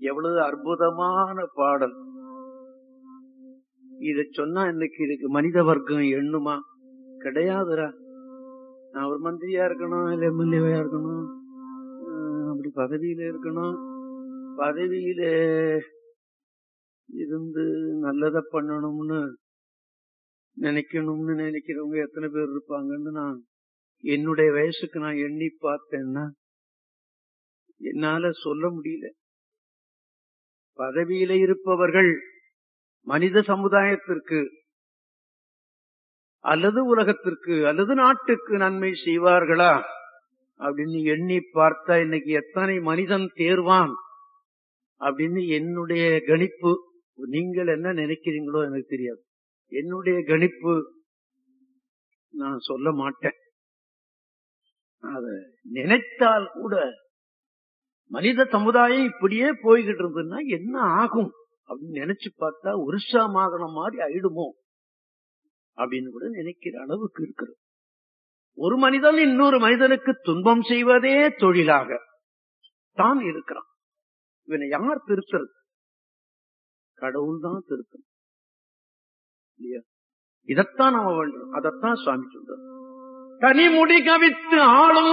எவ்வளவு அற்புதமான பாடல் இத சொன்னா இன்னைக்கு இதுக்கு மனித வர்க்கம் எண்ணுமா கிடையாதுடா நான் ஒரு மந்திரியா இருக்கணும் இல்ல எம்எல்ஏவா இருக்கணும் அஹ் அப்படி பதவியில இருக்கணும் பதவியில இருந்து நல்லத பண்ணணும்னு நினைக்கணும்னு நினைக்கிறவங்க எத்தனை பேர் இருப்பாங்கன்னு நான் என்னுடைய வயசுக்கு நான் எண்ணி பார்த்தேன்னா என்னால சொல்ல முடியல பதவியில இருப்பவர்கள் மனித சமுதாயத்திற்கு அல்லது உலகத்திற்கு அல்லது நாட்டுக்கு நன்மை செய்வார்களா அப்படின்னு எண்ணி பார்த்தா இன்னைக்கு எத்தனை மனிதன் தேர்வான் அப்படின்னு என்னுடைய கணிப்பு நீங்கள் என்ன நினைக்கிறீங்களோ எனக்கு தெரியாது என்னுடைய கணிப்பு நான் சொல்ல மாட்டேன் அத நினைத்தால் கூட மனித சமுதாயம் இப்படியே போய்கிட்டு இருந்ததுன்னா என்ன ஆகும் அப்படின்னு நினைச்சு பார்த்தா ஒரிசா மாகாணம் மாதிரி ஆயிடுமோ அப்படின்னு கூட நினைக்கிற அளவுக்கு இருக்கிறது ஒரு மனிதன் இன்னொரு மனிதனுக்கு துன்பம் செய்வதே தொழிலாக தான் இருக்கிறான் இவனை யார் திருத்துறது கடவுள் தான் திருத்தம் இல்லையா இதத்தான் நாம வேண்டும் அதத்தான் சுவாமி சொல்றார் கனிமுடி கவித்து ஆளும்